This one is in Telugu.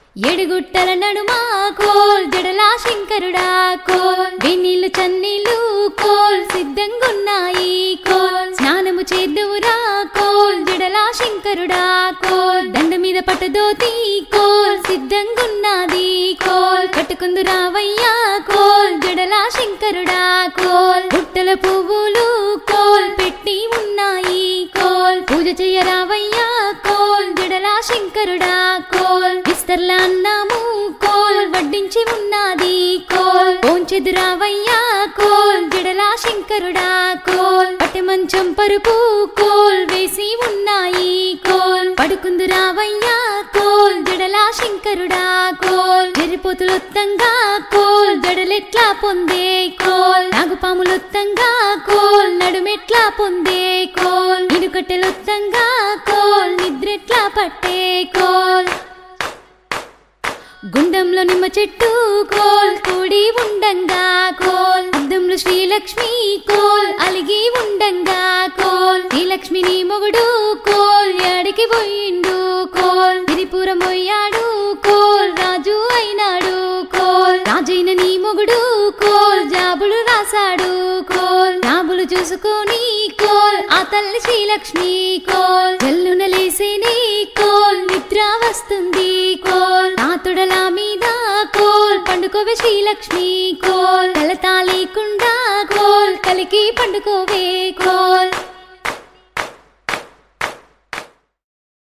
ఎడుగుట్టల నడుమా కోల్ జడలా శంకరుడా కోల్ వెన్నీళ్ళు చన్నీళ్ళు కోల్ సిద్ధంగున్నాయి కోల్ స్నానము చేద్దువురా కోల్ జడలా శంకరుడా కోల్ దండ మీద పట్టదోతి కోల్ సిద్ధంగున్నది కోల్ కట్టుకుందు రావయ్యా కోల్ జడలా శంకరుడా కోల్ గుట్టల పువ్వులు కోల్ పెట్టి ఉన్నాయి కోల్ పూజ చెయ్యరావయ్యా కోల్ జడలా శంకరుడా కోల్ విస్తర్ల అన్నాము కోల్ వడ్డించి ఉన్నది కోల్ పోంచెదురావయ్యా కోల్ జడలా శంకరుడా కోల్ పట్టె మంచం పరుపు కోల్ వేసి ఉన్నాయి కోల్ పడుకుందు రావయ్యా కోల్ జడలా శంకరుడా కోల్ జరిపోతులొత్తంగా కోల్ జడలెట్లా పొందే కోల్ నాగుపాములొత్తంగా కోల్ నడుమెట్లా పొందే కోల్ ఇనుకట్టెలొత్తంగా కోల్ నిద్రెట్లా పట్టే కోల్ గుండంలో నిమ్మ చెట్టు కోల్ కూడి ఉండంగా కోల్ అద్దంలో శ్రీలక్ష్మి కోల్ అలిగి ఉండంగా కోల్ శ్రీలక్ష్మిని మొగుడు కోల్ యాడికి పోయిండు కోల్ తిరిపురం పోయాడు కోల్ రాజు అయినాడు కోల్ రాజైన నీ మొగుడు కోల్ జాబులు రాశాడు కోల్ జాబులు చూసుకొని కోల్ ఆ తల్లి శ్రీలక్ష్మి కోల్ జల్లున లేసేనే కోల్ నిద్ర వస్తుంది కోల్ నా తొడల మీద కోల్ పండుకోవే శ్రీలక్ష్మి కోల్ కలతా లేకుండా కోల్ కలికి పండుకోవే కోల్